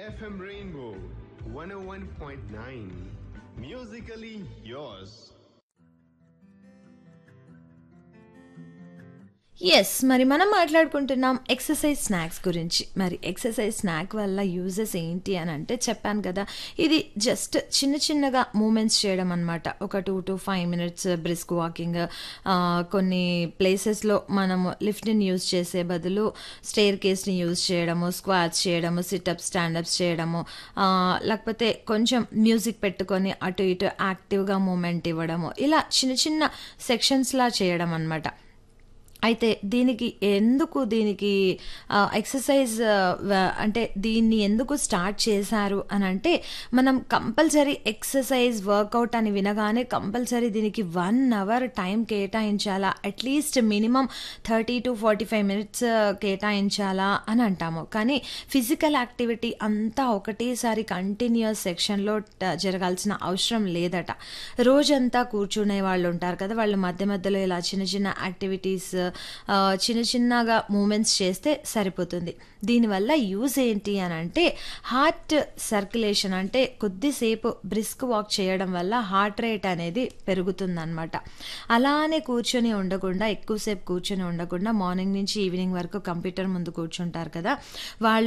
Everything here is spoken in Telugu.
FM Rainbow 101.9. Musically yours. Yes మరి మనం మాట్లాడుకుంటున్నాం ఎక్సర్సైజ్ స్నాక్స్ గురించి మరి ఎక్సర్సైజ్ స్నాక్ వల్ల యూజెస్ ఏంటి అని అంటే చెప్పాను కదా ఇది జస్ట్ చిన్న చిన్నగా మూమెంట్స్ చేయడం అనమాట ఒక two to five minutes brisk walking కొన్ని ప్లేసెస్లో మనము లిఫ్ట్ని యూజ్ చేసే బదులు స్టేర్ కేస్ని యూజ్ చేయడము స్క్వాట్స్ చేయడము సిటప్స్ స్టాండప్స్ చేయడము ఆ, లేకపోతే కొంచెం మ్యూజిక్ పెట్టుకొని అటు ఇటు యాక్టివ్గా మూమెంట్ ఇవ్వడము ఇలా చిన్న చిన్న సెక్షన్స్లా చేయడం అనమాట అయితే దీనికి ఎందుకు దీనికి ఆ, ఎక్సర్సైజ్ ఆ, వ- అంటే దీన్ని ఎందుకు స్టార్ట్ చేశారు అని అంటే మనం కంపల్సరీ ఎక్సర్సైజ్ వర్కౌట్ అని వినగానే కంపల్సరీ దీనికి వన్ అవర్ టైం కేటాయించాలా at least minimum thirty to forty five minutes కేటాయించాలా అని అంటాము కానీ ఫిజికల్ యాక్టివిటీ అంతా ఒకటేసారి కంటిన్యూస్ సెక్షన్లో ట- జరగాల్సిన అవసరం లేదట రోజంతా కూర్చునే వాళ్ళు ఉంటారు కదా వాళ్ళు మధ్య మధ్యలో ఇలా చిన్న చిన్న యాక్టివిటీస్ ఆ, చిన్న చిన్నగా మూమెంట్స్ చేస్తే సరిపోతుంది దీనివల్ల యూజ్ ఏంటి అని అంటే హార్ట్ సర్క్యులేషన్ అంటే కొద్దిసేపు బ్రిస్క్ వాక్ చేయడం వల్ల హార్ట్ రేట్ అనేది పెరుగుతుందన్నమాట అలానే కూర్చొని ఉండకుండా ఎక్కువసేపు కూర్చొని ఉండకుండా మార్నింగ్ నుంచి ఈవినింగ్ వరకు కంప్యూటర్ ముందు కూర్చుంటారు కదా వాళ్ళు